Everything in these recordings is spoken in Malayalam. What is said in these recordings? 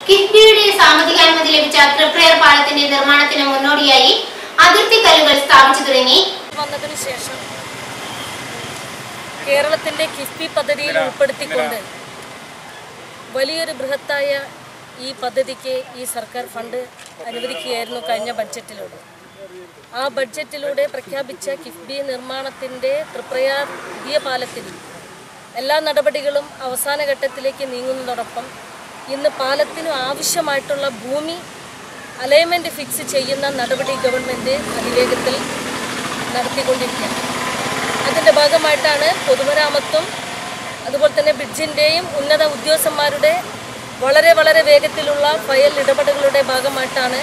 കിഫ്ബിയുടെ സാമ്പത്തികാനുമതി ലഭിച്ച ട്രിപ്ലെയർ പാലത്തിന്റെ നിർമ്മാണത്തിന് മുന്നോടിയായി അതിർത്തി കല്ലുകൾ സ്ഥാപിച്ചു തുടങ്ങി വന്നതിന് ശേഷം കേരളത്തിന്റെ കിഫ്ബി പദ്ധതിയിൽ ഉൾപ്പെടുത്തിക്കൊണ്ട് വലിയൊരു ബൃഹത്തായ ഈ പദ്ധതിക്ക് ഈ സർക്കാർ ഫണ്ട് അനുവദിക്കുകയായിരുന്നു കഴിഞ്ഞ ബഡ്ജറ്റിലൂടെ ആ ബഡ്ജറ്റിലൂടെ പ്രഖ്യാപിച്ച കിഫ്ബി നിർമ്മാണത്തിൻ്റെ തൃപ്രയാർ പുതിയ പാലത്തിൽ എല്ലാ നടപടികളും അവസാന ഘട്ടത്തിലേക്ക് നീങ്ങുന്നതോടൊപ്പം ഇന്ന് പാലത്തിനു ആവശ്യമായിട്ടുള്ള ഭൂമി അലൈൻമെൻറ്റ് ഫിക്സ് ചെയ്യുന്ന നടപടി ഗവൺമെൻറ് അതിവേഗത്തിൽ നടത്തിക്കൊണ്ടിരിക്കുകയാണ് അതിൻ്റെ ഭാഗമായിട്ടാണ് പൊതുമരാമത്തും അതുപോലെ തന്നെ ബ്രിഡ്ജിൻ്റെയും ഉന്നത ഉദ്യോഗസ്ഥന്മാരുടെ വളരെ വളരെ വേഗത്തിലുള്ള ഫയൽ ഇടപെടലുകളുടെ ഭാഗമായിട്ടാണ്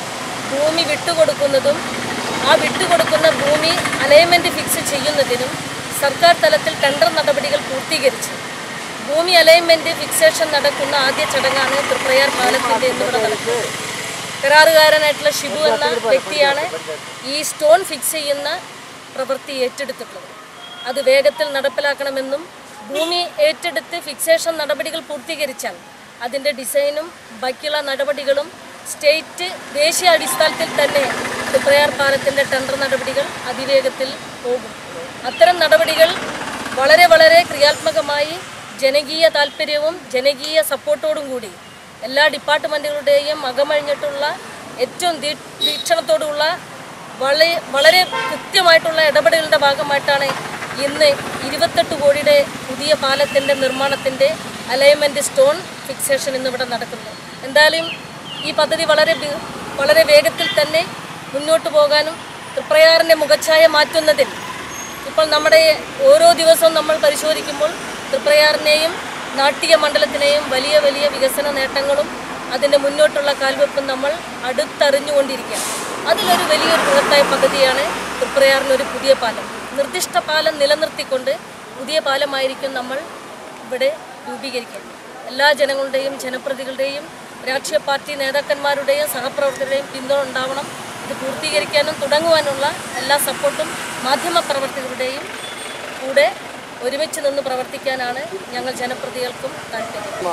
ഭൂമി വിട്ടുകൊടുക്കുന്നതും ആ വിട്ടുകൊടുക്കുന്ന ഭൂമി അലൈൻമെൻറ്റ് ഫിക്സ് ചെയ്യുന്നതിനും സർക്കാർ തലത്തിൽ ടെൻഡർ നടപടികൾ പൂർത്തീകരിച്ചു ഭൂമി അലൈൻമെൻറ്റ് ഫിക്സേഷൻ നടക്കുന്ന ആദ്യ ചടങ്ങാണ് തൃപ്രയാർ പാലത്തിൻ്റെ എന്നിവിടെ നടക്കുന്നത് കരാറുകാരനായിട്ടുള്ള ഷിബു എന്ന വ്യക്തിയാണ് ഈ സ്റ്റോൺ ഫിക്സ് ചെയ്യുന്ന പ്രവൃത്തി ഏറ്റെടുത്തിട്ടുള്ളത് അത് വേഗത്തിൽ നടപ്പിലാക്കണമെന്നും ഭൂമി ഏറ്റെടുത്ത് ഫിക്സേഷൻ നടപടികൾ പൂർത്തീകരിച്ചാൽ അതിൻ്റെ ഡിസൈനും ബാക്കിയുള്ള നടപടികളും സ്റ്റേറ്റ് ദേശീയ അടിസ്ഥാനത്തിൽ തന്നെ തൃപ്രയാർ പാലത്തിൻ്റെ ടെൻഡർ നടപടികൾ അതിവേഗത്തിൽ പോകും അത്തരം നടപടികൾ വളരെ വളരെ ക്രിയാത്മകമായി ജനകീയ താല്പര്യവും ജനകീയ സപ്പോർട്ടോടും കൂടി എല്ലാ ഡിപ്പാർട്ട്മെൻറ്റുകളുടെയും അകമഴിഞ്ഞിട്ടുള്ള ഏറ്റവും ദീ- വീക്ഷണത്തോടുള്ള വളരെ വളരെ കൃത്യമായിട്ടുള്ള ഇടപെടലുകളുടെ ഭാഗമായിട്ടാണ് ഇന്ന് ഇരുപത്തെട്ട് കോടിയുടെ പുതിയ പാലത്തിൻ്റെ നിർമ്മാണത്തിൻ്റെ അലൈൻമെൻറ്റ് സ്റ്റോൺ ഫിക്സേഷൻ ഇന്നിവിടെ നടക്കുന്നത് എന്തായാലും ഈ പദ്ധതി വളരെ വി- വളരെ വേഗത്തിൽ തന്നെ മുന്നോട്ട് പോകാനും തൃപ്രയാറിൻ്റെ മുഖച്ഛായ മാറ്റുന്നതിൽ ഇപ്പോൾ നമ്മുടെ ഓരോ ദിവസവും നമ്മൾ പരിശോധിക്കുമ്പോൾ തൃപ്രയാറിനെയും നാട്ടിക മണ്ഡലത്തിനെയും വലിയ വലിയ വികസന നേട്ടങ്ങളും അതിൻ്റെ മുന്നോട്ടുള്ള കാൽവെപ്പും നമ്മൾ അടുത്തറിഞ്ഞുകൊണ്ടിരിക്കുകയാണ് അതിലൊരു വലിയൊരു ബൃഹത്തായ പദ്ധതിയാണ് തൃപ്രയാറിനൊരു പുതിയ പാലം നിർദ്ദിഷ്ട പാലം നിലനിർത്തിക്കൊണ്ട് പുതിയ പാലമായിരിക്കും നമ്മൾ ഇവിടെ രൂപീകരിക്കുക എല്ലാ ജനങ്ങളുടെയും ജനപ്രതികളുടെയും രാഷ്ട്രീയ പാർട്ടി നേതാക്കന്മാരുടെയും സഹപ്രവർത്തകരുടെയും പിന്തുണ ഉണ്ടാവണം ഇത് പൂർത്തീകരിക്കാനും തുടങ്ങുവാനുള്ള എല്ലാ സപ്പോർട്ടും മാധ്യമ പ്രവർത്തകരുടെയും കൂടെ ഒരുമിച്ച് നിന്ന് പ്രവർത്തിക്കാനാണ് ഞങ്ങൾ ജനപ്രതികൾക്കും താല്പര്യം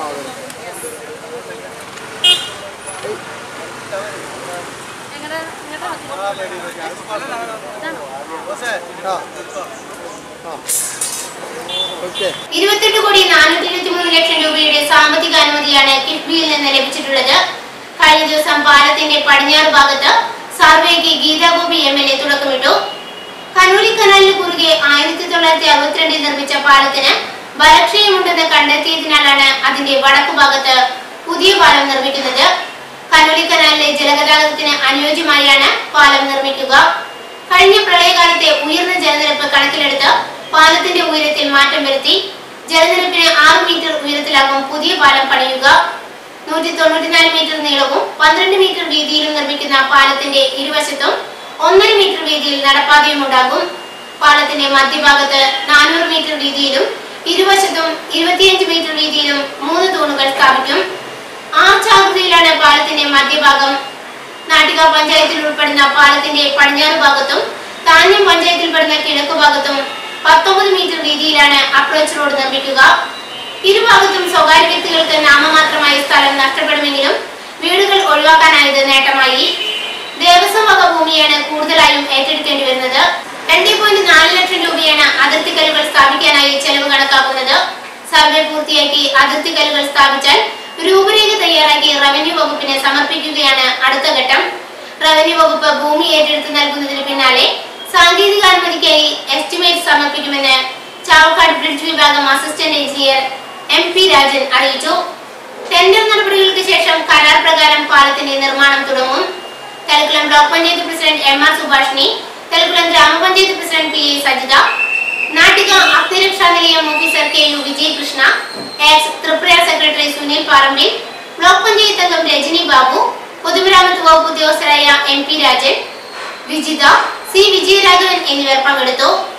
ഇരുപത്തെട്ട് കോടി നാനൂറ്റി ഇരുപത്തി മൂന്ന് ലക്ഷം രൂപയുടെ സാമ്പത്തിക അനുമതിയാണ് കിഫ്ബിയിൽ നിന്ന് ലഭിച്ചിട്ടുള്ളത് കഴിഞ്ഞ ദിവസം പാലത്തിന്റെ പടിഞ്ഞാറ് ഭാഗത്ത് സർവേക്ക് ഗീതാഗോപി എം എൽ എ തുടക്കമിട്ടു കനൂലി കനാലിന് കുറുകെ ആയിരത്തി തൊള്ളായിരത്തി അറുപത്തിരണ്ടിൽ നിർമ്മിച്ച പാലത്തിന് ബലക്ഷയമുണ്ടെന്ന് കണ്ടെത്തിയതിനാലാണ് അതിന്റെ വടക്കു ഭാഗത്ത് പുതിയ പാലം നിർമ്മിക്കുന്നത് കനൂലി കനാലിലെ ജലഗതാഗതത്തിന് അനുയോജ്യമായാണ് പാലം നിർമ്മിക്കുക കഴിഞ്ഞ പ്രളയകാലത്തെ ഉയർന്ന ജലനിരപ്പ് കണക്കിലെടുത്ത് പാലത്തിന്റെ ഉയരത്തിൽ മാറ്റം വരുത്തി ജലനിരപ്പിന് ആറ് മീറ്റർ ഉയരത്തിലാകും പുതിയ പാലം പണിയുക നൂറ്റി തൊണ്ണൂറ്റിനാല് മീറ്റർ നീളവും പന്ത്രണ്ട് മീറ്റർ വീതിയിലും നിർമ്മിക്കുന്ന പാലത്തിന്റെ ഇരുവശത്തും ഒന്നര മീറ്റർ വീതിയിൽ നടപ്പാതയും ഉണ്ടാകും പാലത്തിന്റെ മധ്യഭാഗത്ത് നാനൂറ് മീറ്റർ വീതിയിലും ഇരുവശത്തും ഇരുപത്തിയഞ്ച് മീറ്റർ വീതിയിലും മൂന്ന് തൂണുകൾ സ്ഥാപിക്കും ആർച്ചാകൃതിയിലാണ് പാലത്തിന്റെ മധ്യഭാഗം നാട്ടിക പഞ്ചായത്തിൽ ഉൾപ്പെടുന്ന പാലത്തിന്റെ പടിഞ്ഞാറ് ഭാഗത്തും താന്യം പഞ്ചായത്തിൽപ്പെടുന്ന കിഴക്ക് ഭാഗത്തും പത്തൊമ്പത് മീറ്റർ വീതിയിലാണ് അപ്രോച്ച് റോഡ് നിർമ്മിക്കുക ഇരുഭാഗത്തും സ്വകാര്യ വ്യക്തികൾക്ക് നാമമാത്രമായി സ്ഥലം നഷ്ടപ്പെടുമെങ്കിലും വീടുകൾ ഒഴിവാക്കാനായത് നേട്ടമായി ദേവസ്വം വക ഭൂമിയാണ് കൂടുതലായും ഏറ്റെടുക്കേണ്ടി വരുന്നത് രണ്ടേ പോയിന്റ് നാല് ലക്ഷം രൂപയാണ് അതിർത്തി കല്ലുകൾ സ്ഥാപിക്കാനായി ചെലവ് കണക്കാക്കുന്നത് സർവേ പൂർത്തിയാക്കി അതിർത്തി കല്ലുകൾ സ്ഥാപിച്ചാൽ രൂപരേഖ തയ്യാറാക്കി റവന്യൂ വകുപ്പിന് സമർപ്പിക്കുകയാണ് അടുത്ത ഘട്ടം റവന്യൂ വകുപ്പ് ഭൂമി ഏറ്റെടുത്ത് നൽകുന്നതിന് പിന്നാലെ സാങ്കേതിക അനുമതിക്കായി എസ്റ്റിമേറ്റ് സമർപ്പിക്കുമെന്ന് ചാവക്കാട് ബ്രിഡ്ജ് വിഭാഗം assistant engineer M P Rajan അറിയിച്ചു ടെൻഡർ നടപടികൾക്ക് ശേഷം കരാർ പ്രകാരം പാലത്തിന്റെ നിർമ്മാണം തുടങ്ങും Thalakkulam block panchayat president M R Subhashini Thalakkulam ഗ്രാമപഞ്ചായത്ത് president P A Sajitha Nattika അഗ്നിരക്ഷാ നിലയം officer K U Vijayakrishna ex Tripura secretary Sunil Parambil block panchayat അംഗം രജനി ബാബു പൊതുമരാമത്ത് വകുപ്പ് ഉദ്യോഗസ്ഥരായ M P Rajan Vijitha C Vijayaraghavan എന്നിവർ പങ്കെടുത്തു